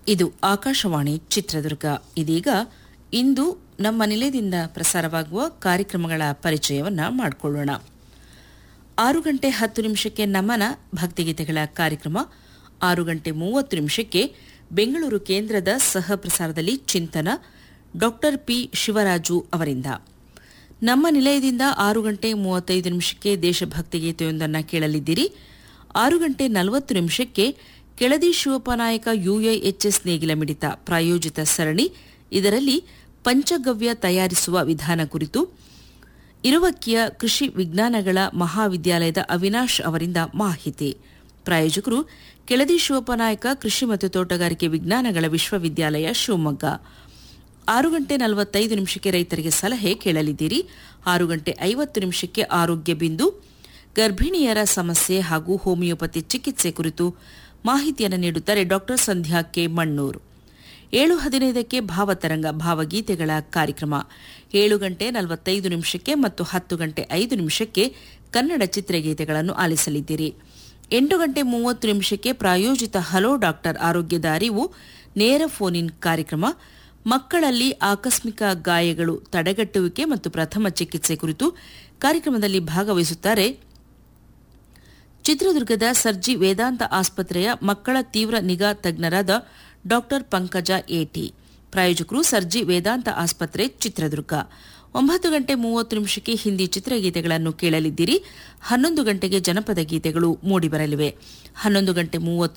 ಇದು ಆಕಾಶವಾಣಿ ಚಿತ್ರದುರ್ಗ ಇದೀಗ ಇಂದು ನಮ್ಮ ನಿಲಯದಿಂದ ಪ್ರಸಾರವಾಗುವ ಕಾರ್ಯಕ್ರಮಗಳ ಪರಿಚಯವನ್ನ ಮಾಡಿಕೊಳ್ಳೋಣ ಆರು ಗಂಟೆ ಹತ್ತು ನಿಮಿಷಕ್ಕೆ ನಮನ ಭಕ್ತಿಗೀತೆಗಳ ಕಾರ್ಯಕ್ರಮ ಆರು ಗಂಟೆ ಮೂವತ್ತು ನಿಮಿಷಕ್ಕೆ ಬೆಂಗಳೂರು ಕೇಂದ್ರದ ಸಹ ಪ್ರಸಾರದಲ್ಲಿ ಚಿಂತನ ಡಾಕ್ಟರ್ ಪಿ ಶಿವರಾಜು ಅವರಿಂದ ನಮ್ಮ ನಿಲಯದಿಂದ ಆರು ಗಂಟೆ ಮೂವತ್ತೈದು ನಿಮಿಷಕ್ಕೆ ದೇಶಭಕ್ತಿ ಗೀತೆಯೊಂದನ್ನು ಕೇಳಲಿದ್ದೀರಿ ಆರು ಗಂಟೆ ನಲವತ್ತು ನಿಮಿಷಕ್ಕೆ ಕೆಳದಿ ಶಿವಪ್ಪನಾಯಕ ಯುಎಎಚ್ಎಸ್ ನೇಗಿಲ ಮಿಡಿತ ಪ್ರಾಯೋಜಿತ ಸರಣಿ ಇದರಲ್ಲಿ ಪಂಚಗವ್ಯ ತಯಾರಿಸುವ ವಿಧಾನ ಕುರಿತು ಇರುವಕ್ಕಿಯ ಕೃಷಿ ವಿಜ್ಞಾನಗಳ ಮಹಾವಿದ್ಯಾಲಯದ ಅವಿನಾಶ್ ಅವರಿಂದ ಮಾಹಿತಿ ಪ್ರಾಯೋಜಕರು ಕೆಳದಿ ಶಿವಪ್ಪನಾಯಕ ಕೃಷಿ ಮತ್ತು ತೋಟಗಾರಿಕೆ ವಿಜ್ಞಾನಗಳ ವಿಶ್ವವಿದ್ಯಾಲಯ ಶಿವಮೊಗ್ಗ ಆರು ಗಂಟೆ ನಲವತ್ತೈದು ನಿಮಿಷಕ್ಕೆ ರೈತರಿಗೆ ಸಲಹೆ ಕೇಳಲಿದ್ದೀರಿ ಆರು ಗಂಟೆ ಐವತ್ತು ನಿಮಿಷಕ್ಕೆ ಆರೋಗ್ಯ ಬಿಂದು ಗರ್ಭಿಣಿಯರ ಸಮಸ್ಯೆ ಹಾಗೂ ಹೋಮಿಯೋಪತಿ ಚಿಕಿತ್ಸೆ ಕುರಿತು ಮಾಹಿತಿಯನ್ನು ನೀಡುತ್ತಾರೆ ಡಾಕ್ಟರ್ ಸಂಧ್ಯಾ ಕೆ ಮಣ್ಣೂರು ಏಳು ಹದಿನೈದಕ್ಕೆ ಭಾವತರಂಗ ಭಾವಗೀತೆಗಳ ಕಾರ್ಯಕ್ರಮ ಏಳು ಗಂಟೆ ನಲವತ್ತೈದು ನಿಮಿಷಕ್ಕೆ ಮತ್ತು ಹತ್ತು ಗಂಟೆ ಐದು ನಿಮಿಷಕ್ಕೆ ಕನ್ನಡ ಚಿತ್ರಗೀತೆಗಳನ್ನು ಆಲಿಸಲಿದ್ದೀರಿ ಎಂಟು ಗಂಟೆ ಮೂವತ್ತು ನಿಮಿಷಕ್ಕೆ ಪ್ರಾಯೋಜಿತ ಹಲೋ ಡಾಕ್ಟರ್ ಆರೋಗ್ಯದ ಅರಿವು ನೇರ ಫೋನ್ ಇನ್ ಕಾರ್ಯಕ್ರಮ ಮಕ್ಕಳಲ್ಲಿ ಆಕಸ್ಮಿಕ ಗಾಯಗಳು ತಡೆಗಟ್ಟುವಿಕೆ ಮತ್ತು ಪ್ರಥಮ ಚಿಕಿತ್ಸೆ ಕುರಿತು ಕಾರ್ಯಕ್ರಮದಲ್ಲಿ ಭಾಗವಹಿಸುತ್ತಾರೆ ಚಿತ್ರದುರ್ಗದ ಸರ್ಜಿ ವೇದಾಂತ ಆಸ್ಪತ್ರೆಯ ಮಕ್ಕಳ ತೀವ್ರ ನಿಗಾ ತಜ್ಞರಾದ ಡಾಕ್ಟರ್ ಪಂಕಜ ಎಟಿ ಪ್ರಾಯೋಜಕರು ಸರ್ಜಿ ವೇದಾಂತ ಆಸ್ಪತ್ರೆ ಚಿತ್ರದುರ್ಗ ಒಂಬತ್ತು ಗಂಟೆ ಮೂವತ್ತು ನಿಮಿಷಕ್ಕೆ ಹಿಂದಿ ಚಿತ್ರಗೀತೆಗಳನ್ನು ಕೇಳಲಿದ್ದೀರಿ ಹನ್ನೊಂದು ಗಂಟೆಗೆ ಜನಪದ ಗೀತೆಗಳು ಮೂಡಿಬರಲಿವೆ ಹನ್ನೊಂದು ಗಂಟೆ ಮೂವತ್ತು